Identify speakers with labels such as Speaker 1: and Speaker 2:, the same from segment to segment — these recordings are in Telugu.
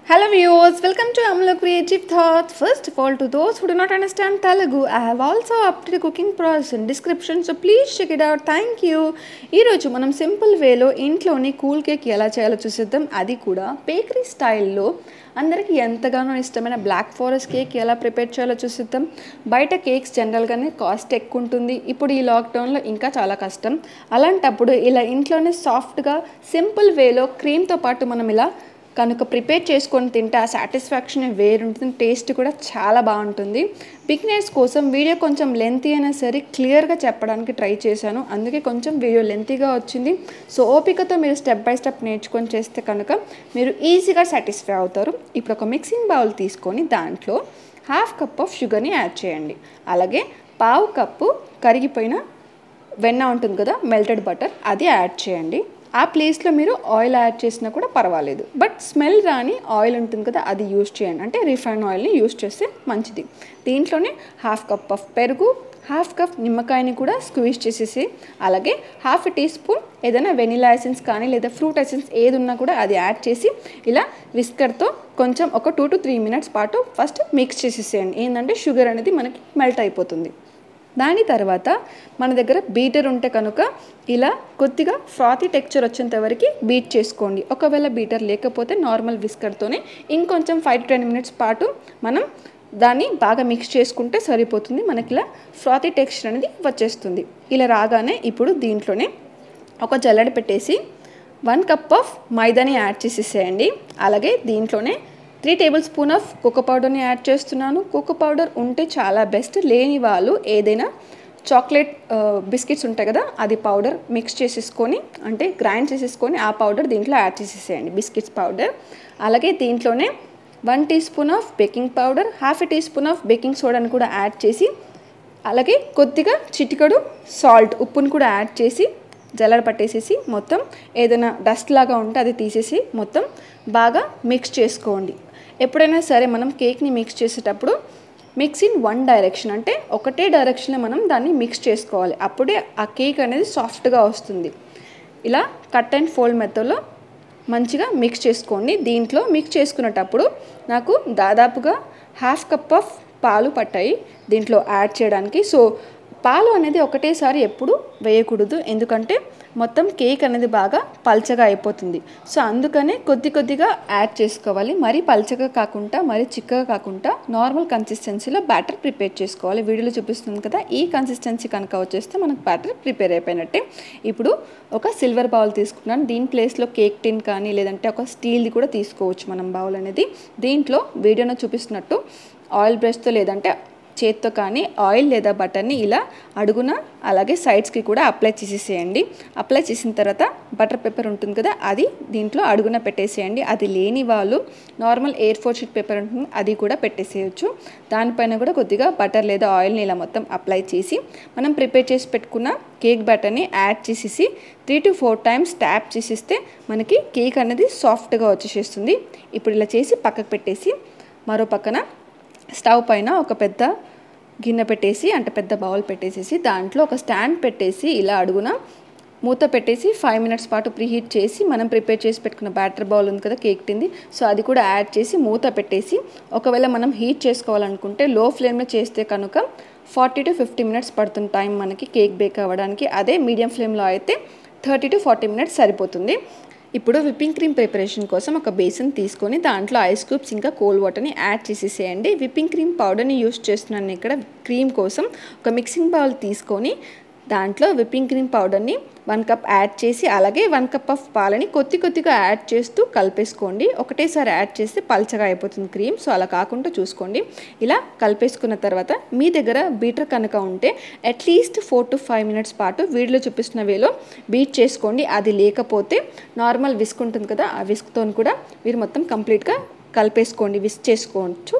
Speaker 1: Hello viewers, welcome to Amla Creative Thoughts. First of all, to those who do not understand Telugu, I have also updated cooking process in description, so please check it out. Thank you. ఈరోజు మనం సింపుల్ వేలో ఇంట్లోని కూల్ కేక్ ఎలా చేయాలో చూసేద్దాం అది కూడా బేకరీ స్టైల్లో అందరికీ ఎంతగానో ఇష్టమైన బ్లాక్ ఫారెస్ట్ కేక్ ఎలా ప్రిపేర్ చేయాలో చూసేద్దాం బయట కేక్స్ జనరల్గానే కాస్ట్ ఎక్కువ ఉంటుంది ఇప్పుడు ఈ లాక్డౌన్లో ఇంకా చాలా కష్టం అలాంటప్పుడు ఇలా ఇంట్లోనే సాఫ్ట్గా సింపుల్ వేలో క్రీమ్తో పాటు మనం ఇలా కనుక ప్రిపేర్ చేసుకొని తింటే ఆ సాటిస్ఫాక్షన్ వేరుంటుంది టేస్ట్ కూడా చాలా బాగుంటుంది బిగినర్స్ కోసం వీడియో కొంచెం లెంతీ అయినా సరే క్లియర్గా చెప్పడానికి ట్రై చేశాను అందుకే కొంచెం వీడియో లెంతీగా వచ్చింది సో ఓపికతో మీరు స్టెప్ బై స్టెప్ నేర్చుకొని చేస్తే కనుక మీరు ఈజీగా సాటిస్ఫై అవుతారు ఇప్పుడు ఒక మిక్సింగ్ బౌల్ తీసుకొని దాంట్లో హాఫ్ కప్ ఆఫ్ షుగర్ని యాడ్ చేయండి అలాగే పావు కప్పు కరిగిపోయిన వెన్న ఉంటుంది కదా మెల్టెడ్ బటర్ అది యాడ్ చేయండి ఆ ప్లేస్లో మీరు ఆయిల్ యాడ్ చేసినా కూడా పర్వాలేదు బట్ స్మెల్ రాని ఆయిల్ ఉంటుంది కదా అది యూస్ చేయండి అంటే రిఫైన్ ఆయిల్ని యూస్ చేస్తే మంచిది దీంట్లోనే హాఫ్ కప్ ఆఫ్ పెరుగు హాఫ్ కప్ నిమ్మకాయని కూడా స్క్వీజ్ చేసేసి అలాగే హాఫ్ టీ స్పూన్ ఏదైనా వెనిలా ఎసెన్స్ కానీ లేదా ఫ్రూట్ ఎసెన్స్ ఏది ఉన్నా కూడా అది యాడ్ చేసి ఇలా విస్కర్తో కొంచెం ఒక టూ టు త్రీ మినిట్స్ పాటు ఫస్ట్ మిక్స్ చేసేసేయండి ఏంటంటే షుగర్ అనేది మనకి మెల్ట్ అయిపోతుంది దాని తర్వాత మన దగ్గర బీటర్ ఉంటే కనుక ఇలా కొద్దిగా ఫ్రాతీ టెక్చర్ వచ్చేంత వరకు బీట్ చేసుకోండి ఒకవేళ బీటర్ లేకపోతే నార్మల్ విస్కర్తోనే ఇంకొంచెం ఫైవ్ టు టెన్ మినిట్స్ పాటు మనం దాన్ని బాగా మిక్స్ చేసుకుంటే సరిపోతుంది మనకి ఇలా ఫ్రాతీ టెక్స్చర్ అనేది వచ్చేస్తుంది ఇలా రాగానే ఇప్పుడు దీంట్లోనే ఒక జల్లెడ పెట్టేసి వన్ కప్ ఆఫ్ మైదాని యాడ్ చేసేసేయండి అలాగే దీంట్లోనే three tablespoon of cocoa పౌడర్ని యాడ్ చేస్తున్నాను కోకో పౌడర్ ఉంటే చాలా బెస్ట్ లేని వాళ్ళు ఏదైనా చాక్లెట్ బిస్కెట్స్ ఉంటాయి కదా అది పౌడర్ మిక్స్ చేసేసుకొని అంటే గ్రైండ్ చేసేసుకొని ఆ పౌడర్ దీంట్లో యాడ్ చేసేసేయండి బిస్కెట్స్ పౌడర్ అలాగే దీంట్లోనే one teaspoon of baking powder half a teaspoon of baking సోడాని కూడా యాడ్ చేసి అలాగే కొద్దిగా చిటికడు సాల్ట్ ఉప్పుని కూడా యాడ్ చేసి జల్లడ పట్టేసేసి మొత్తం ఏదైనా డస్ట్ లాగా ఉంటే అది తీసేసి మొత్తం బాగా మిక్స్ చేసుకోండి ఎప్పుడైనా సరే మనం కేక్ని మిక్స్ చేసేటప్పుడు మిక్స్ ఇన్ వన్ డైరెక్షన్ అంటే ఒకటే డైరెక్షన్లో మనం దాన్ని మిక్స్ చేసుకోవాలి అప్పుడే ఆ కేక్ అనేది సాఫ్ట్గా వస్తుంది ఇలా కట్ అండ్ ఫోల్డ్ మెథడ్లో మంచిగా మిక్స్ చేసుకోండి దీంట్లో మిక్స్ చేసుకునేటప్పుడు నాకు దాదాపుగా హాఫ్ కప్ ఆఫ్ పాలు పట్టాయి దీంట్లో యాడ్ చేయడానికి సో పాలు అనేది ఒకటేసారి ఎప్పుడు వేయకూడదు ఎందుకంటే మొత్తం కేక్ అనేది బాగా పల్చగా అయిపోతుంది సో అందుకనే కొద్ది కొద్దిగా యాడ్ చేసుకోవాలి మరీ పల్చగా కాకుండా మరీ చిక్కగా కాకుండా నార్మల్ కన్సిస్టెన్సీలో బ్యాటర్ ప్రిపేర్ చేసుకోవాలి వీడియోలో చూపిస్తుంది కదా ఈ కన్సిస్టెన్సీ కనుక వచ్చేస్తే మనకు బ్యాటర్ ప్రిపేర్ అయిపోయినట్టే ఇప్పుడు ఒక సిల్వర్ బౌల్ తీసుకున్నాను దీని ప్లేస్లో కేక్ టిన్ కానీ లేదంటే ఒక స్టీల్ది కూడా తీసుకోవచ్చు మనం బౌల్ అనేది దీంట్లో వీడియోలో చూపిస్తున్నట్టు ఆయిల్ బ్రష్తో లేదంటే చేత్తో కానీ ఆయిల్ లేదా బటర్ని ఇలా అడుగున అలాగే సైడ్స్కి కూడా అప్లై చేసేసేయండి అప్లై చేసిన తర్వాత బటర్ పేపర్ ఉంటుంది కదా అది దీంట్లో అడుగున పెట్టేసేయండి అది లేని వాళ్ళు normal A four sheet paper ఉంటుంది అది కూడా పెట్టేసేయచ్చు దానిపైన కూడా కొద్దిగా బటర్ లేదా ఆయిల్ని ఇలా మొత్తం అప్లై చేసి మనం ప్రిపేర్ చేసి పెట్టుకున్న కేక్ బ్యాటర్ని యాడ్ చేసేసి three to four times tap చేసిస్తే మనకి కేక్ అనేది సాఫ్ట్గా వచ్చేసేస్తుంది ఇప్పుడు ఇలా చేసి పక్కకు పెట్టేసి మరో పక్కన స్టవ్ పైన ఒక పెద్ద గిన్నె పెట్టేసి అంటే పెద్ద బౌల్ పెట్టేసేసి దాంట్లో ఒక స్టాండ్ పెట్టేసి ఇలా అడుగున మూత పెట్టేసి ఫైవ్ మినిట్స్ పాటు ప్రీహీట్ చేసి మనం ప్రిపేర్ చేసి పెట్టుకున్న బ్యాటర్ బౌల్ ఉంది కదా కేక్ తింది సో అది కూడా యాడ్ చేసి మూత పెట్టేసి ఒకవేళ మనం హీట్ చేసుకోవాలనుకుంటే లో ఫ్లేమ్లో చేస్తే కనుక ఫార్టీ టు ఫిఫ్టీ మినిట్స్ పడుతుంది టైం మనకి కేక్ బేక్ అవ్వడానికి అదే మీడియం ఫ్లేమ్లో అయితే థర్టీ టు ఫార్టీ మినిట్స్ సరిపోతుంది ఇప్పుడు విప్పింగ్ క్రీమ్ ప్రిపరేషన్ కోసం ఒక బేసన్ తీసుకొని దాంట్లో ఐస్ క్యూబ్స్ ఇంకా కోల్డ్ వాటర్ని యాడ్ చేసేసేయండి విప్పింగ్ క్రీమ్ పౌడర్ని యూస్ చేస్తున్నాను ఇక్కడ క్రీమ్ కోసం ఒక మిక్సింగ్ బౌల్ తీసుకొని దాంట్లో విప్పింగ్ క్రీమ్ పౌడర్ని వన్ కప్ యాడ్ చేసి అలాగే వన్ కప్ ఆఫ్ పాలని కొద్ది కొద్దిగా యాడ్ చేస్తూ కలిపేసుకోండి ఒకటేసారి యాడ్ చేస్తే పల్చగా అయిపోతుంది క్రీమ్ సో అలా కాకుండా చూసుకోండి ఇలా కలిపేసుకున్న తర్వాత మీ దగ్గర బీటర్ కనుక ఉంటే at least four to five minutes పాటు వీడియోలో చూపిస్తున్న వేలో బీట్ చేసుకోండి అది లేకపోతే నార్మల్ విస్క్ ఉంటుంది కదా ఆ విస్క్తో కూడా మీరు మొత్తం కంప్లీట్గా కలిపేసుకోండి విస్క్ చేసుకోవచ్చు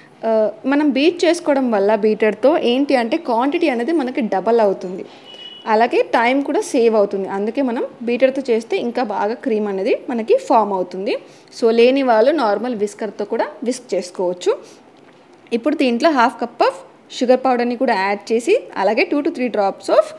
Speaker 1: మనం బీట్ చేసుకోవడం వల్ల బీటర్తో ఏంటి అంటే క్వాంటిటీ అనేది మనకి డబల్ అవుతుంది అలాగే టైం కూడా సేవ్ అవుతుంది అందుకే మనం బీటర్తో చేస్తే ఇంకా బాగా క్రీమ్ అనేది మనకి ఫామ్ అవుతుంది సో లేని వాళ్ళు నార్మల్ విస్కర్తో కూడా విస్క్ చేసుకోవచ్చు ఇప్పుడు దీంట్లో హాఫ్ కప్ ఆఫ్ షుగర్ పౌడర్ని కూడా యాడ్ చేసి అలాగే two to three drops of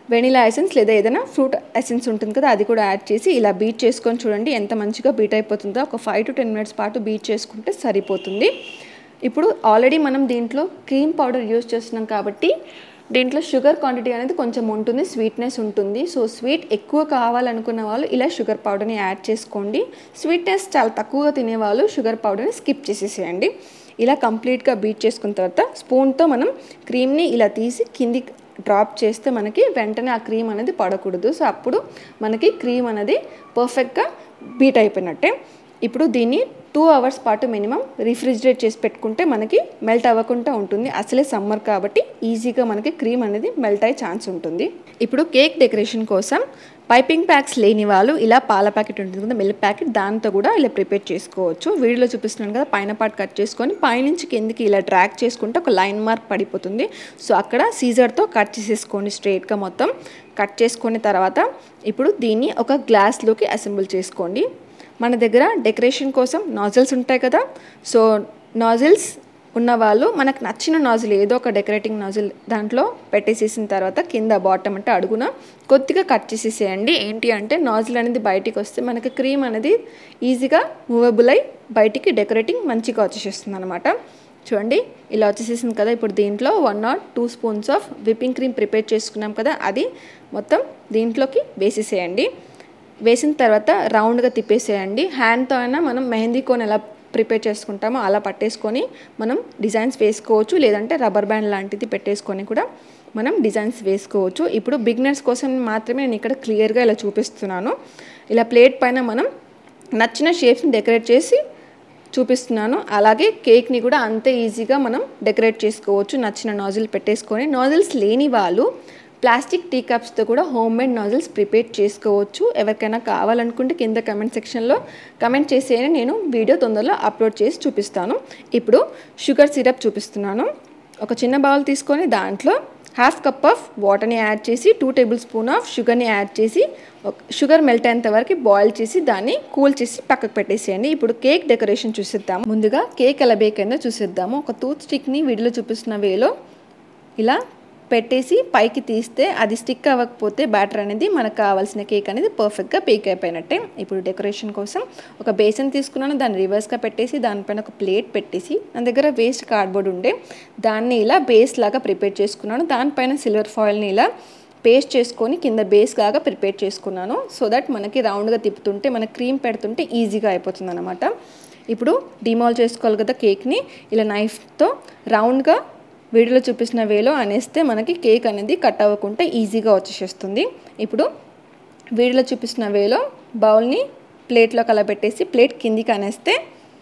Speaker 1: vanilla essence లేదా ఏదైనా ఫ్రూట్ ఎసెన్స్ ఉంటుంది కదా అది కూడా యాడ్ చేసి ఇలా బీట్ చేసుకొని చూడండి ఎంత మంచిగా బీట్ అయిపోతుందో ఒక ఫైవ్ టు టెన్ మినిట్స్ పాటు బీట్ చేసుకుంటే సరిపోతుంది ఇప్పుడు ఆల్రెడీ మనం దీంట్లో క్రీమ్ పౌడర్ యూస్ చేస్తున్నాం కాబట్టి దీంట్లో షుగర్ క్వాంటిటీ అనేది కొంచెం ఉంటుంది స్వీట్నెస్ ఉంటుంది సో స్వీట్ ఎక్కువ కావాలనుకున్న వాళ్ళు ఇలా షుగర్ పౌడర్ని యాడ్ చేసుకోండి స్వీట్నెస్ చాలా తక్కువగా తినేవాళ్ళు షుగర్ పౌడర్ని స్కిప్ చేసేసేయండి ఇలా కంప్లీట్గా బీట్ చేసుకున్న తర్వాత స్పూన్తో మనం క్రీమ్ని ఇలా తీసి కింది డ్రాప్ చేస్తే మనకి వెంటనే ఆ క్రీమ్ అనేది పడకూడదు సో అప్పుడు మనకి క్రీమ్ అనేది పర్ఫెక్ట్గా బీట్ అయిపోయినట్టే ఇప్పుడు దీన్ని టూ అవర్స్ పాటు మినిమం రిఫ్రిజిరేట్ చేసి పెట్టుకుంటే మనకి మెల్ట్ అవ్వకుండా ఉంటుంది అసలే సమ్మర్ కాబట్టి ఈజీగా మనకి క్రీమ్ అనేది మెల్ట్ అయ్యే ఛాన్స్ ఉంటుంది ఇప్పుడు కేక్ డెకరేషన్ కోసం పైపింగ్ ప్యాక్స్ లేని వాళ్ళు ఇలా పాల ప్యాకెట్ ఉంటుంది కదా మిల్క్ ప్యాకెట్ దాంతో కూడా ఇలా ప్రిపేర్ చేసుకోవచ్చు వీడియోలో చూపిస్తున్నాను కదా పైన పార్ట్ కట్ చేసుకొని పైనుంచి కిందికి ఇలా డ్రాగ్ చేసుకుంటే ఒక లైన్ మార్క్ పడిపోతుంది సో అక్కడ సీజర్తో కట్ చేసేసుకోండి స్ట్రైట్గా మొత్తం కట్ చేసుకున్న తర్వాత ఇప్పుడు దీన్ని ఒక గ్లాస్లోకి అసెంబుల్ చేసుకోండి మన దగ్గర డెకరేషన్ కోసం నాజిల్స్ ఉంటాయి కదా సో నాజిల్స్ ఉన్నవాళ్ళు మనకు నచ్చిన నాజిల్ ఏదో ఒక డెకరేటింగ్ నాజిల్ దాంట్లో పెట్టేసేసిన తర్వాత కింద బాటమ్ అంటే అడుగున కొద్దిగా కట్ చేసేసేయండి ఏంటి అంటే నాజిల్ అనేది బయటికి వస్తే మనకి క్రీమ్ అనేది ఈజీగా మూవబుల్ అయి బయటికి డెకరేటింగ్ మంచిగా వచ్చేసేస్తుంది అనమాట చూడండి ఇలా వచ్చేసేసింది కదా ఇప్పుడు దీంట్లో one not two spoons of whipping cream prepare చేసుకున్నాం కదా అది మొత్తం దీంట్లోకి వేసేసేయండి వేసిన తర్వాత రౌండ్గా తిప్పేసేయండి హ్యాండ్తో అయినా మనం మెహందీ కోన్ ఎలా ప్రిపేర్ చేసుకుంటామో అలా పట్టేసుకొని మనం డిజైన్స్ వేసుకోవచ్చు లేదంటే రబ్బర్ బ్యాండ్ లాంటిది పెట్టేసుకొని కూడా మనం డిజైన్స్ వేసుకోవచ్చు ఇప్పుడు బిగినర్స్ కోసం మాత్రమే నేను ఇక్కడ క్లియర్గా ఇలా చూపిస్తున్నాను ఇలా ప్లేట్ పైన మనం నచ్చిన షేప్స్ని డెకరేట్ చేసి చూపిస్తున్నాను అలాగే కేక్ని కూడా అంతే ఈజీగా మనం డెకరేట్ చేసుకోవచ్చు నచ్చిన నాజిల్ పెట్టేసుకొని నాజిల్స్ లేని వాళ్ళు ప్లాస్టిక్ టీ కప్స్తో కూడా హోమ్ మేడ్ నాజిల్స్ ప్రిపేర్ చేసుకోవచ్చు ఎవరికైనా కావాలనుకుంటే కింద కమెంట్ సెక్షన్లో కమెంట్ చేసేయని నేను వీడియో తొందరలో అప్లోడ్ చేసి చూపిస్తాను ఇప్పుడు షుగర్ సిరప్ చూపిస్తున్నాను ఒక చిన్న బౌల్ తీసుకొని దాంట్లో హాఫ్ కప్ ఆఫ్ వాటర్ని యాడ్ చేసి టూ టేబుల్ స్పూన్ ఆఫ్ షుగర్ని యాడ్ చేసి షుగర్ మెల్ట్ అయ్యేంత వరకు బాయిల్ చేసి దాన్ని కూల్ చేసి పక్కకు పెట్టేసేయండి ఇప్పుడు కేక్ డెకరేషన్ చూసిద్దాము ముందుగా కేక్ ఎలా బేక్ అయిందో చూసిద్దాము ఒక టూత్ స్టిక్ని వీడియోలో చూపిస్తున్న వేలో ఇలా పెట్టేసి పైకి తీస్తే అది స్టిక్ అవ్వకపోతే బ్యాటర్ అనేది మనకు కావాల్సిన కేక్ అనేది పర్ఫెక్ట్గా బేక్ అయిపోయినట్టే ఇప్పుడు డెకరేషన్ కోసం ఒక బేసన్ తీసుకున్నాను దాన్ని రివర్స్గా పెట్టేసి దానిపైన ఒక ప్లేట్ పెట్టేసి నా దగ్గర వేస్ట్ కార్డ్బోర్డ్ ఉండే దాన్ని ఇలా బేస్ లాగా ప్రిపేర్ చేసుకున్నాను దానిపైన సిల్వర్ ఫాయిల్ని ఇలా పేస్ట్ చేసుకొని కింద బేస్ లాగా ప్రిపేర్ చేసుకున్నాను సో దట్ మనకి రౌండ్గా తిప్పుతుంటే మన క్రీమ్ పెడుతుంటే ఈజీగా అయిపోతుంది అనమాట ఇప్పుడు డిమాల్ చేసుకోవాలి కదా కేక్ని ఇలా నైఫ్తో రౌండ్గా వీడియోలో చూపించిన వేలో అనేస్తే మనకి కేక్ అనేది కట్ అవ్వకుండా ఈజీగా వచ్చేసేస్తుంది ఇప్పుడు వీడియోలో చూపిస్తున్న వేలో బౌల్ని ప్లేట్లో కల పెట్టేసి ప్లేట్ కిందికి అనేస్తే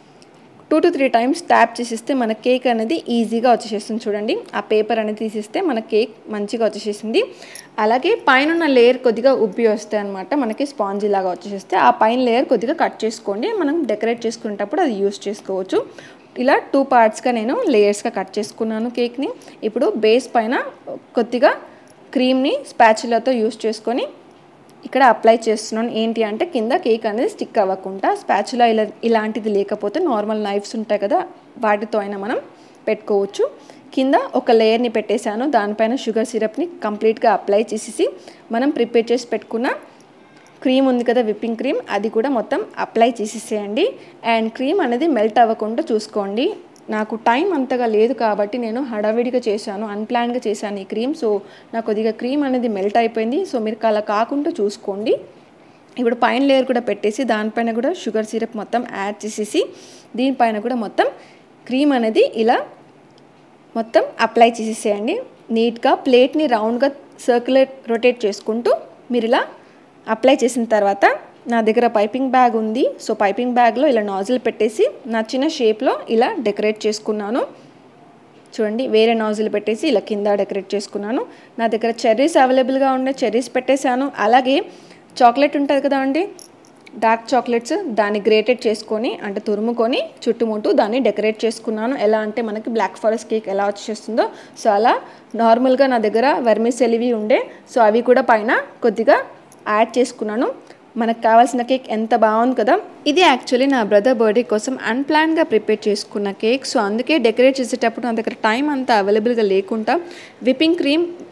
Speaker 1: two to three times tap చేసిస్తే మన కేక్ అనేది ఈజీగా వచ్చేసేస్తుంది చూడండి ఆ పేపర్ అనేది తీసిస్తే మన కేక్ మంచిగా వచ్చేసేసింది అలాగే పైన ఉన్న లేయర్ కొద్దిగా ఉబ్బి వస్తాయి అనమాట మనకి స్పాంజీ లాగా వచ్చేసేస్తే ఆ పైన లేయర్ కొద్దిగా కట్ చేసుకోండి మనం డెకరేట్ చేసుకునేటప్పుడు అది యూస్ చేసుకోవచ్చు ఇలా టూ పార్ట్స్గా నేను లేయర్స్గా కట్ చేసుకున్నాను కేక్ని ఇప్పుడు బేస్ పైన కొద్దిగా క్రీమ్ని స్పాచులతో యూస్ చేసుకొని ఇక్కడ అప్లై చేస్తున్నాను ఏంటి అంటే కింద కేక్ అనేది స్టిక్ అవ్వకుండా స్పాచులా ఇలా ఇలాంటిది లేకపోతే నార్మల్ నైఫ్స్ ఉంటాయి కదా వాటితో అయినా మనం పెట్టుకోవచ్చు కింద ఒక లేయర్ని పెట్టేశాను దానిపైన షుగర్ సిరప్ని కంప్లీట్గా అప్లై చేసేసి మనం ప్రిపేర్ చేసి పెట్టుకున్న క్రీమ్ ఉంది కదా విప్పింగ్ క్రీమ్ అది కూడా మొత్తం అప్లై చేసేసేయండి అండ్ క్రీమ్ అనేది మెల్ట్ అవ్వకుండా చూసుకోండి నాకు టైం అంతగా లేదు కాబట్టి నేను హడావిడిగా చేశాను అన్ప్లాన్గా చేశాను ఈ క్రీమ్ సో నాకు కొద్దిగా క్రీమ్ అనేది మెల్ట్ అయిపోయింది సో మీరు అలా కాకుండా చూసుకోండి ఇప్పుడు పైన లేయర్ కూడా పెట్టేసి దానిపైన కూడా షుగర్ సిరప్ మొత్తం యాడ్ చేసేసి దీనిపైన కూడా మొత్తం క్రీమ్ అనేది ఇలా మొత్తం అప్లై చేసేసేయండి నీట్గా ప్లేట్ని రౌండ్గా సర్క్యులేట్ రొటేట్ చేసుకుంటూ మీరు ఇలా అప్లై చేసిన తర్వాత నా దగ్గర పైపింగ్ బ్యాగ్ ఉంది సో పైపింగ్ బ్యాగ్లో ఇలా నాజిల్ పెట్టేసి నచ్చిన షేప్లో ఇలా డెకరేట్ చేసుకున్నాను చూడండి వేరే నాజిల్ పెట్టేసి ఇలా కింద డెకరేట్ చేసుకున్నాను నా దగ్గర చెర్రీస్ అవైలబుల్గా ఉండే చెర్రీస్ పెట్టేశాను అలాగే చాక్లెట్ ఉంటుంది కదా అండి డార్క్ చాక్లెట్స్ దాన్ని గ్రేటెడ్ చేసుకొని అంటే తురుముకొని చుట్టుముట్టు దాన్ని డెకరేట్ చేసుకున్నాను ఎలా అంటే మనకి బ్లాక్ ఫారెస్ట్ కేక్ ఎలా వచ్చేస్తుందో సో అలా నార్మల్గా నా దగ్గర వెర్మిసెలివి ఉండే సో అవి కూడా పైన కొద్దిగా యాడ్ చేసుకున్నాను మనకు కావాల్సిన కేక్ ఎంత బాగుంది కదా ఇది యాక్చువల్లీ నా బ్రదర్ బర్త్డే కోసం అన్ప్లాన్గా ప్రిపేర్ చేసుకున్న కేక్ సో అందుకే డెకరేట్ చేసేటప్పుడు నా దగ్గర టైం అంతా అవైలబుల్గా లేకుండా విప్పింగ్ క్రీమ్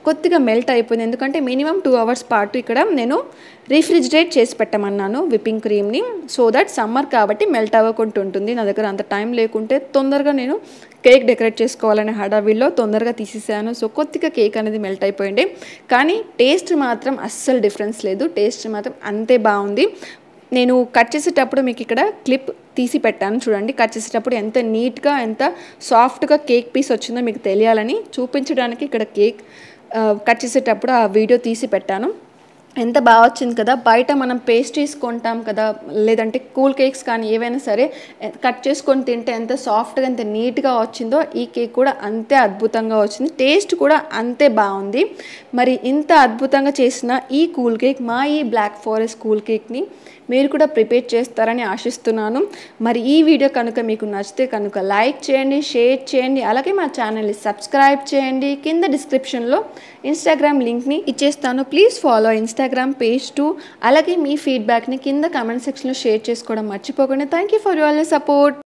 Speaker 1: కొద్దిగా మెల్ట్ అయిపోయింది ఎందుకంటే మినిమం టూ అవర్స్ పాటు ఇక్కడ నేను రీఫ్రిజిరేట్ చేసి పెట్టమన్నాను విప్పింగ్ క్రీమ్ని సో దట్ సమ్మర్ కాబట్టి మెల్ట్ అవ్వకుండా ఉంటుంది నా దగ్గర అంత టైం లేకుంటే తొందరగా నేను కేక్ డెకరేట్ చేసుకోవాలనే హడావిల్లో తొందరగా తీసేసాను సో కొద్దిగా కేక్ అనేది మెల్ట్ అయిపోయింది కానీ టేస్ట్ మాత్రం అస్సలు డిఫరెన్స్ లేదు టేస్ట్ మాత్రం అంతే బాగుంది నేను కట్ చేసేటప్పుడు మీకు ఇక్కడ క్లిప్ తీసి పెట్టాను చూడండి కట్ చేసేటప్పుడు ఎంత నీట్గా ఎంత సాఫ్ట్గా కేక్ పీస్ వచ్చిందో మీకు తెలియాలని చూపించడానికి ఇక్కడ కేక్ ఆ, కట్ చేసేటప్పుడు ఆ వీడియో తీసి పెట్టాను ఎంత బాగా వచ్చింది కదా బయట మనం పేస్ట్రీస్ కొంటాం కదా లేదంటే కూల్ కేక్స్ కానీ ఏవైనా సరే ఎ- కట్ చేసుకొని తింటే ఎంత సాఫ్ట్గా ఎంత నీట్గా వచ్చిందో ఈ కేక్ కూడా అంతే అద్భుతంగా వచ్చింది టేస్ట్ కూడా అంతే బాగుంది మరి ఇంత అద్భుతంగా చేసిన ఈ కూల్ కేక్ మా ఈ బ్లాక్ ఫారెస్ట్ కూల్ కేక్ని మీరు కూడా ప్రిపేర్ చేస్తారని ఆశిస్తున్నాను మరి ఈ వీడియో కనుక మీకు నచ్చితే కనుక లైక్ చేయండి షేర్ చేయండి అలాగే మా ఛానల్ని సబ్స్క్రైబ్ చేయండి కింద డిస్క్రిప్షన్లో ఇన్స్టాగ్రామ్ లింక్ని ఇచ్చేస్తాను please follow Instagram page to అలాగే మీ ఫీడ్బ్యాక్ని కింద కామెంట్ సెక్షన్లో షేర్ చేసుకోవడం మర్చిపోకండి thank you for your support